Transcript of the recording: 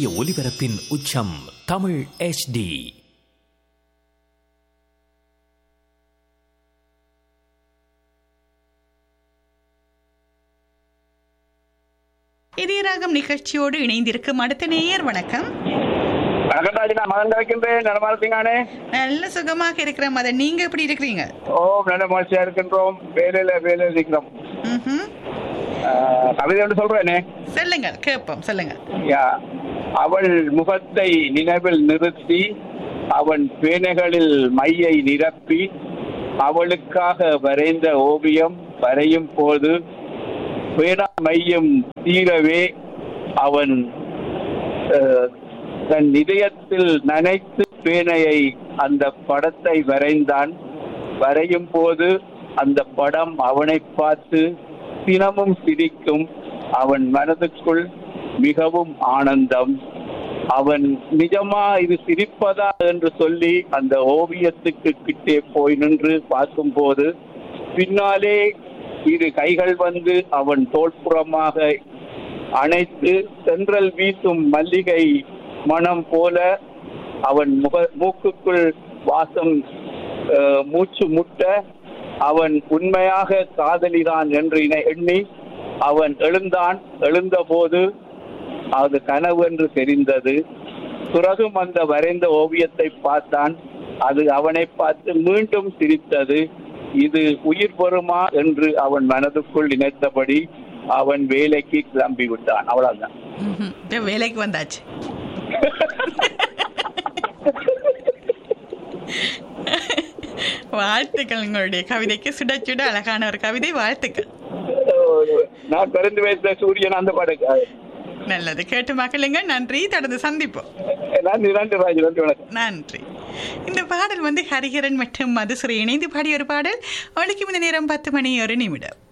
சூரிய ஒளிபரப்பின் உச்சம் தமிழ் HD இதயராகம் நிகழ்ச்சியோடு இணைந்திருக்கும் அடுத்த நேயர் வணக்கம் வணக்கம்டாஜி நான் மகன் வைக்கின்றேன் நலமா இருக்கீங்கானே நல்ல சுகமாக இருக்கிற மத நீங்க எப்படி இருக்கிறீங்க ஓ நல்ல மகிழ்ச்சியா இருக்கின்றோம் வேலையில வேலை இருக்கிறோம் ம்ஹும். ஆஹ், கவிதை ஒன்று சொல்றேனே சொல்லுங்கள் கேட்போம் சொல்லுங்க யா அவள் முகத்தை நினைவில் நிறுத்தி அவன் பேனைகளில் மையை நிரப்பி அவளுக்காக வரைந்த ஓவியம் வரையும் போது பேனா மையம் தீரவே அவன் அஹ், தன் இதயத்தில் நனைத்து பேனையை அந்த படத்தை வரைந்தான் வரையும் போது அந்த படம் அவனை பார்த்து தினமும் சிரிக்கும் அவன் மனதுக்குள் மிகவும் ஆனந்தம் அவன் நிஜமா இது சிரிப்பதா என்று சொல்லி அந்த ஓவியத்துக்கு கிட்டே போய் நின்று பார்க்கும்போது பின்னாலே இரு கைகள் வந்து அவன் தோள்புறமாக அணைத்து சென்றல் வீசும் மல்லிகை மனம் போல அவன் முக மூக்குக்குள் வாசம் அஹ், மூச்சு முட்ட அவன் உண்மையாக காதலிதான் என்று இணை- எண்ணி அவன் எழுந்தான் எழுந்தபோது அது கனவு என்று தெரிந்தது பிறகும் அந்த வரைந்த ஓவியத்தை பார்த்தான் அது அவனை பார்த்து மீண்டும் சிரித்தது இது உயிர் பெறுமா என்று அவன் மனதுக்குள் நினைத்தபடி அவன் வேலைக்கு கிளம்பி விட்டான் அவ்வளவுதான் ம்ஹும். இதோ வேலைக்கு வந்தாச்சு வாழ்த்துக்கள் உங்களுடைய கவிதைக்கு சுட சுட அழகான ஒரு கவிதை வாழ்த்துக்கள் நான் பிறந்து வைத்த சூரியன் அந்த படம் நல்லது கேட்டு மக்களுங்க நன்றி தொடர்ந்து சந்திப்போம் நன்றி நன்றி ராஜு நன்றி வணக்கம் நன்றி இந்த பாடல் வந்து ஹரிஹரன் மற்றும் மதுசுரை இணைந்து பாடிய ஒரு பாடல் ஒழிக்கும் இந்த நேரம் பத்து மணி ஒரு நிமிடம்